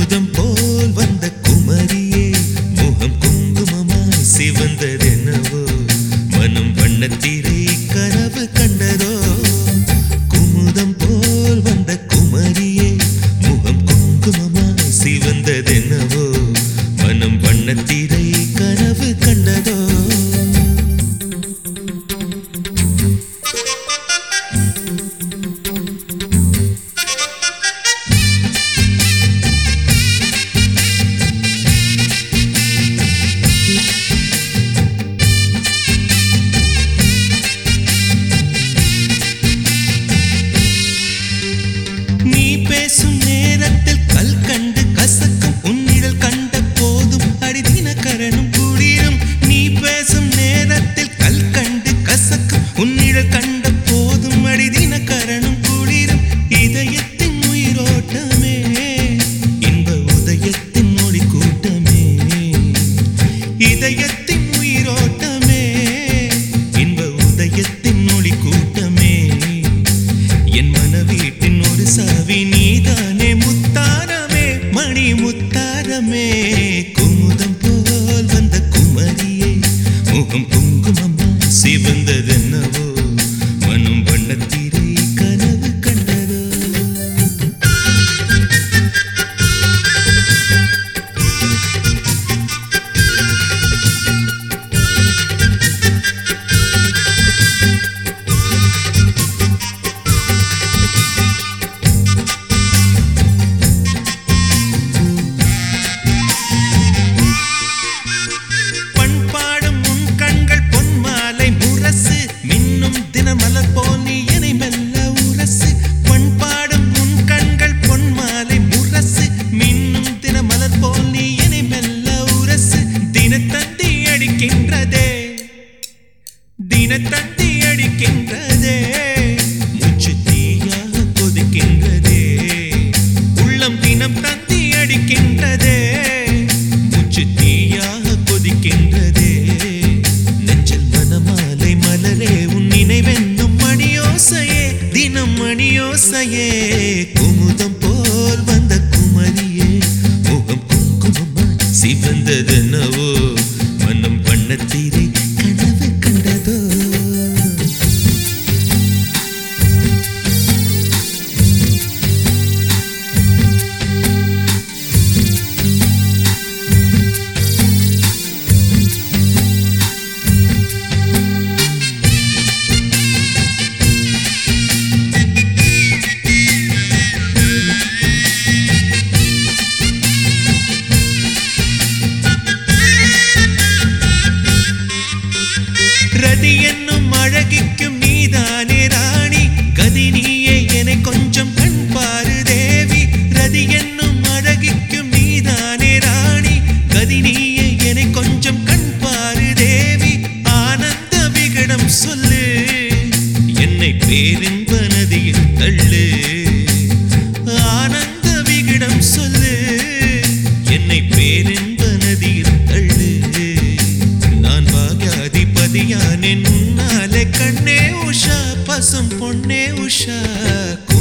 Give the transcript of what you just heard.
குமுதம் போல் வந்த குமரியே முகம் குங்குமமாய் சிவந்ததென்னவோ மனம் வண்ணத்திரை கனவு கண்டதோ குமுதம் போல் வந்த குமரியே முகம் குங்குமமாய் சிவந்ததென்னவோ மனம் வண்ணத்திரை கனவு கண்டதோ நீ பேசும் நேரத்தில் கல் கண்டு கசக்கும் உன்னிடல் கண்ட போதும் அடிதின கரணும் குளிரும் நீ பேசும் நேரத்தில் கல் கண்டு கசக்கும் உன்னிடல் கண்ட போதும் அடிதின கரணும் குளிரும் இதயத்தின் உயிரோட்டமே இன்ப உதயத்தின் மொழி கூட்டமே இதயத்தின் உயிரோட்டமே இன்ப உதயத்தின் மொழி கூட்டமே என் மனவீட்டின் ஒரு சாவி நீதானே முத்தாரமே மணி முத்தாரமே குமுதம் போல் வந்த குமரியே முகம் குங்குமமா சிவந்ததென்னவோ மனம் வண்ணத்திரை கனவு கண்டதோ பண்பாடும் உன் கண்கள் பொன்மாலை முரசு மின்னும் தினமலர் போல் நீ என்னை மெல்ல உரசு பண்பாடும் உன் கண்கள் பொன்மாலை முரசு மின்னும் தினமலர் போல் நீ என்னை மெல்ல உரசு தினத்தந்தி அடிக்கின்றதே தினத்தந்தி அடிக்கின்றதே மூச்சு தீயாக கொதிக்கின்றதே உள்ளம் தினம் தந்தி அடிக்கின்றதே மூச்சு தீயாக கொதிக்கின்றதே நெஞ்சில் மனமாலை மலரே உன் நினைவென்னும் மணியோசையே தினம் மணியோசையே குமுதம் போல் வந்த குமரியே முகம் குங்குமமாய் சிவந்ததென்னவோ மனம் வண்ணத்தீரை கனவு கண்டதோ ரதி என்னும் அழகிக்கும் நீதானே ராணி கதி நீயே என கொஞ்சம் கண் பாரு தேவி ரதி என்னும் அழகிக்கும் நீதானே ராணி கதி நீயே என கொஞ்சம் கண் பாரு தேவி ஆனந்த விகடம் சொல்லு என்னை பேரின்ப நதியில் தள்ளு ஆனந்த விகடம் சொல்லு என்னை பேரின்ப நதியில் தள்ளு நான் பாக்யாதிபதியானே உன்னாலே கண்ணே உஷா பசும் பொன்னே உஷா